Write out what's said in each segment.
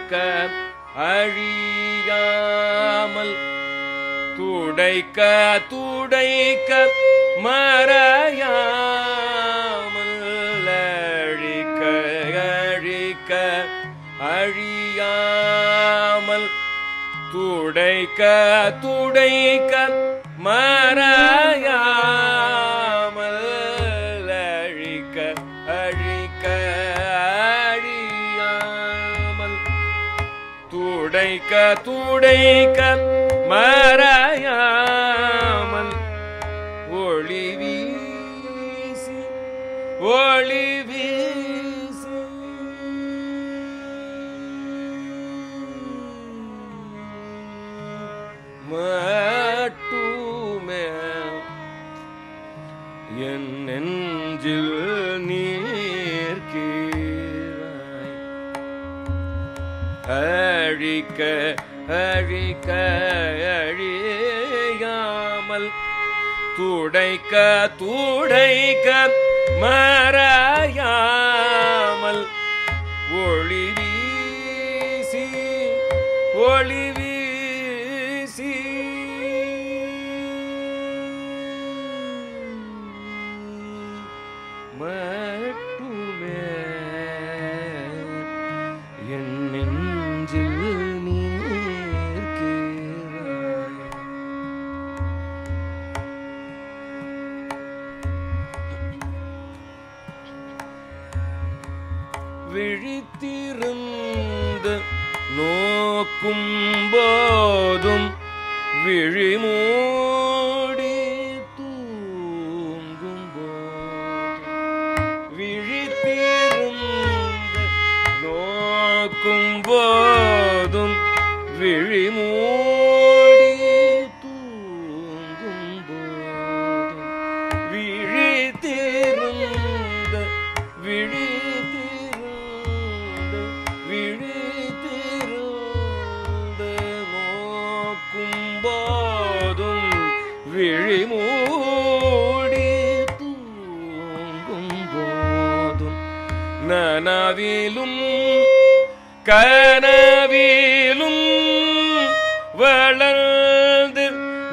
அழிக்க அழியாமல் துடைக்க துடைக்க மறையாமல் அழிக்க அழிக்க அழியாமல் துடைக்க துடைக்க மறையாமல் அழிக்க அழிக்க அழியாமல் துடைக்க துடைக்க மறையாமல் ஒளி வீசி ஒளி வீசி மட்டுமே என் நெஞ்சில் நீர் கீழாய் அழிக்க அழிக்க அழியாமல் துடைக்க துடைக்க மறையாமல் ஒளி வீசி ஒளி வீசி மட்டுமே என் நெஞ்சில் நீர் கீழாய் விழித்திருந்து நோக்கும் போதும் விழிமூடி தூங்கும் போதும் விழித்திருந்து நோக்கும் போதும் விழிமூடி தூங்கும் போதும் விழித்திருந்த விழித்திருந்த விழித்திருந்த நோக்கும் போதும் விழிமூடி தூங்கும் போதும் நனவிலும் கனவிலும் வளர்ந்து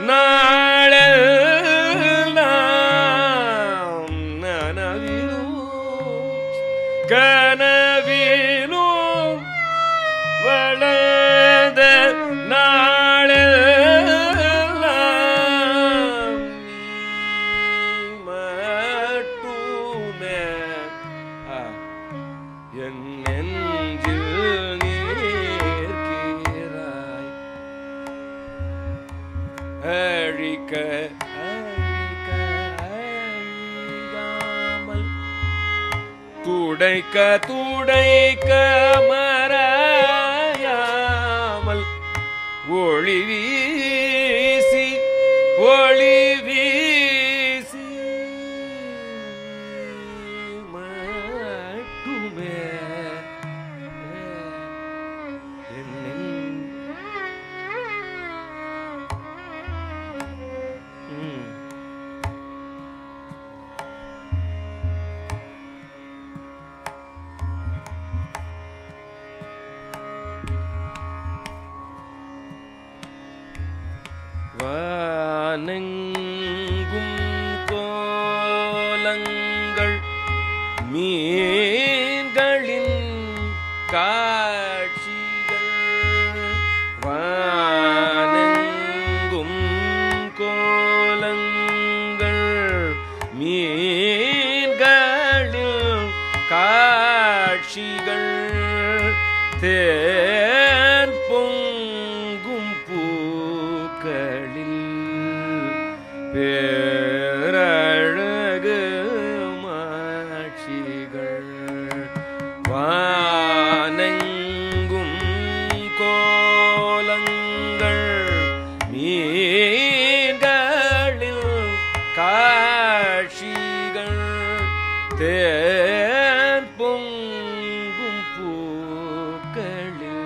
நாளெல்லாம் நனவிலும் கனவிலும் வளர்ந்த நாளெல்லாம் நீ மட்டுமே ஆ என் நெஞ்சில் நீர்க்கிறாய் அழிக்க அழிக்க அழியாமல் துடைக்க துடைக்க மறையாமல் ஒளி வீசி ஒளி வீசி மட்டுமே என் நெஞ்- ம். வானெங்கும் கோலங்கள் மீன்களின் காட்சிகள் வானெங்கும் கோலங்கள் மீன்களின் காட்சிகள் தேன் பொங்கும் பூக்களில் பேரழகு மாட்சிகள் வானெங்கும் கோலங்கள் மீன்களில் காட்சிகள் தேன் பொங்கும் பூக்களில்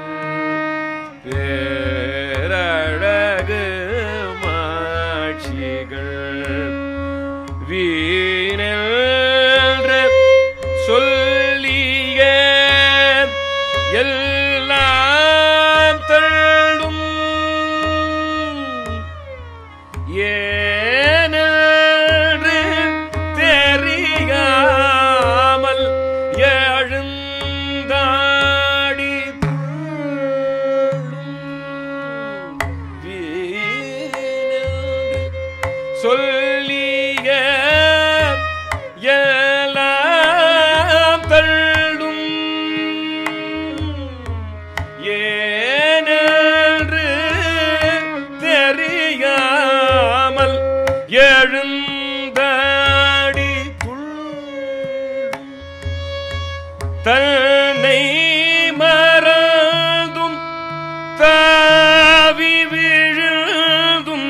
எல்லாம் தள்ளும் ஏனென்று தெரியாமல் எழுந்தாடி வீணென்று சொல்லிய எல்லாம் தள்ளும் ஏனென்று தெரியாமல் எழுந்தாடி துள்ளும் தன்னை மறந்தும் தாவி விழுந்தும்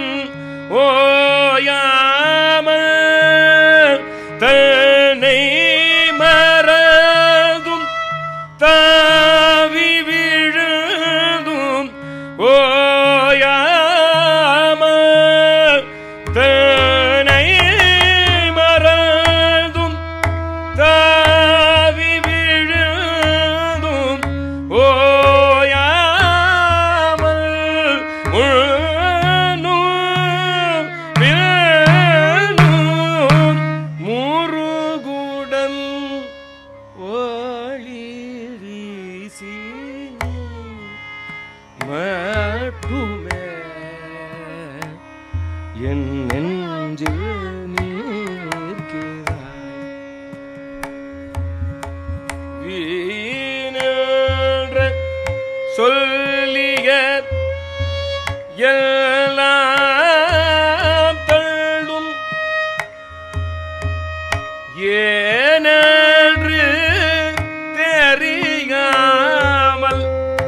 ஓயாமல் தன்னை மறந்தும் தாவி விழுந்தும் ஓயாமல் தன்னை மறந்தும் தாவி விழுந்தும் ஓயாமல் உண்ணும் விழுந்தும் முருகுடன் ஒளி வீசி மட்டுமே என் நெஞ்சில் நீர்க்கிறாய் வீணென்ற சொல்லிய எல்லாம் தள்ளும் ஏனென்று தெரியாமல்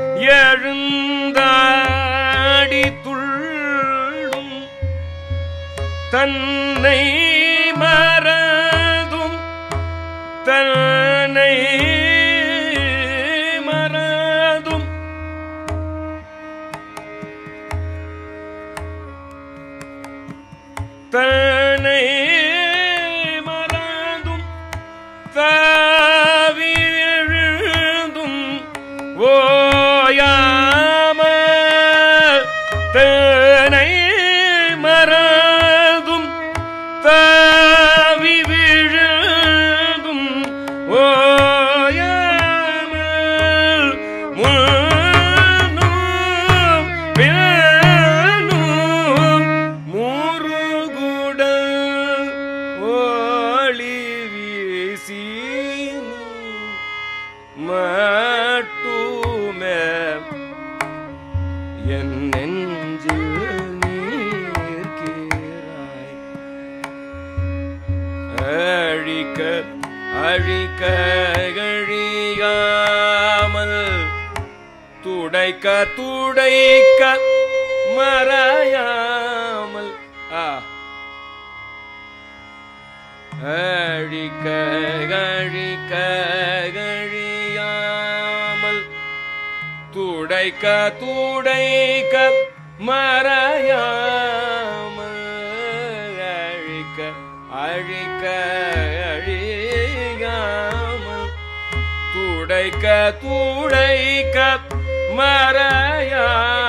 எழுந்தாடி துள்ளும் தன்னை மறதும் தன்னை மறதும் தன்னை மறந்தும் தாவி விழுந்தும் ஓயாம தன்னை மறந்தும் தாவி விழுந்தும் ஓயாமல் முன்னும் பின்னும் முருகுடல் ஒளி வீசி மட்டுமே என் நெஞ்சில் நீர்க்கிறாய் அழிக்க அழிக்க அழியாமல் துடைக்க துடைக்க மறையாமல் ஆ அழிக்க அழிக்க அழியாமல் துடைக்க துடைக்க மறையாமல் அழிக்க அழிக்க அழியாமல் துடைக்க துடைக்க மறையாமல்